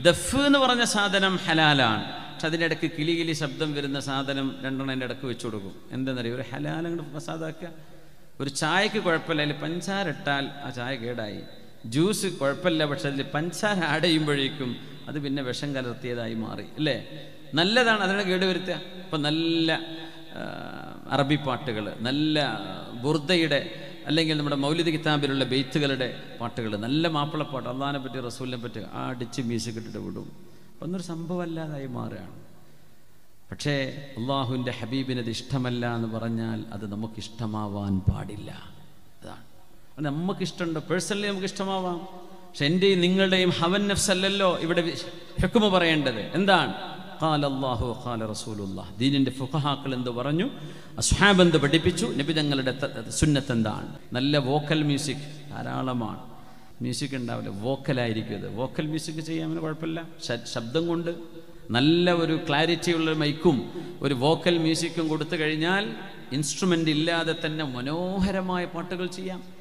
ദഫ് എന്ന് പറഞ്ഞ സാധനം ഹലാലാണ് പക്ഷെ അതിൻ്റെ ഇടയ്ക്ക് കിളി കിളി ശബ്ദം വരുന്ന സാധനം രണ്ടെണ്ണം എൻ്റെ ഇടയ്ക്ക് വെച്ച് കൊടുക്കും എന്താണെന്നറിയോ ഒരു ഹലാൽ അങ്ങോട്ട് ഫസാദാക്കുക ഒരു ചായക്ക് കുഴപ്പമില്ല അതിൽ പഞ്ചാര ഇട്ടാൽ ആ ചായ കേടായി ജ്യൂസ് കുഴപ്പമില്ല പക്ഷെ അതിൽ പഞ്ചാര ആഡ് ചെയ്യുമ്പോഴേക്കും അത് പിന്നെ വിഷം കലർത്തിയതായി മാറി അല്ലേ നല്ലതാണ് അതിനെ കേടുവരുത്തുക ഇപ്പം നല്ല ആ, അറബി പാട്ടുകൾ നല്ല ബുർദയുടെ അല്ലെങ്കിൽ നമ്മുടെ മൗലിക കിതാബിലുള്ള ബെയ്ത്തുകളുടെ പാട്ടുകൾ നല്ല മാപ്പിളപ്പാട്ട് അള്ളഹാനെ പറ്റി റസൂലിനെ പറ്റി ആ അടിച്ച് മ്യൂസിക് ഇട്ടിട്ട് വിടും ഒന്നൊരു സംഭവമല്ലാതായി മാറുകയാണ് പക്ഷേ അള്ളാഹുവിൻ്റെ ഹബീബിനത് ഇഷ്ടമല്ല എന്ന് പറഞ്ഞാൽ അത് നമുക്ക് ഇഷ്ടമാവാൻ പാടില്ല അതാണ് അത് നമുക്ക് ഇഷ്ടമുണ്ട് പേഴ്സണലി നമുക്ക് ഇഷ്ടമാവാം പക്ഷെ എൻ്റെയും നിങ്ങളുടെയും ഹവൻ നഫ്സ് അല്ലല്ലോ ഇവിടെ ഹെക്കുമ പറയേണ്ടത് എന്താണ് ഖാല അല്ലാഹു ഖാല റസൂലുള്ളാഹ് ദീനിൻ്റെ ഫുഖഹാക്കൾ എന്ത് പറഞ്ഞു അസ്ഹാബ് എന്ത് പഠിപ്പിച്ചു നബി തങ്ങളുടെ ത- സുന്നത്ത് എന്താണ് നല്ല വോക്കൽ മ്യൂസിക് ധാരാളമാണ് മ്യൂസിക് ഉണ്ടാവില്ല വോക്കലായിരിക്കും ഇത് വോക്കൽ മ്യൂസിക് ചെയ്യാൻ കുഴപ്പമില്ല ശ- ശബ്ദം കൊണ്ട് നല്ല ഒരു ക്ലാരിറ്റി ഉള്ള മൈക്കും ഒരു വോക്കൽ മ്യൂസിക്കും കൊടുത്തു കഴിഞ്ഞാൽ ഇൻസ്ട്രുമെൻ്റ് ഇല്ലാതെ തന്നെ മനോഹരമായ പാട്ടുകൾ ചെയ്യാം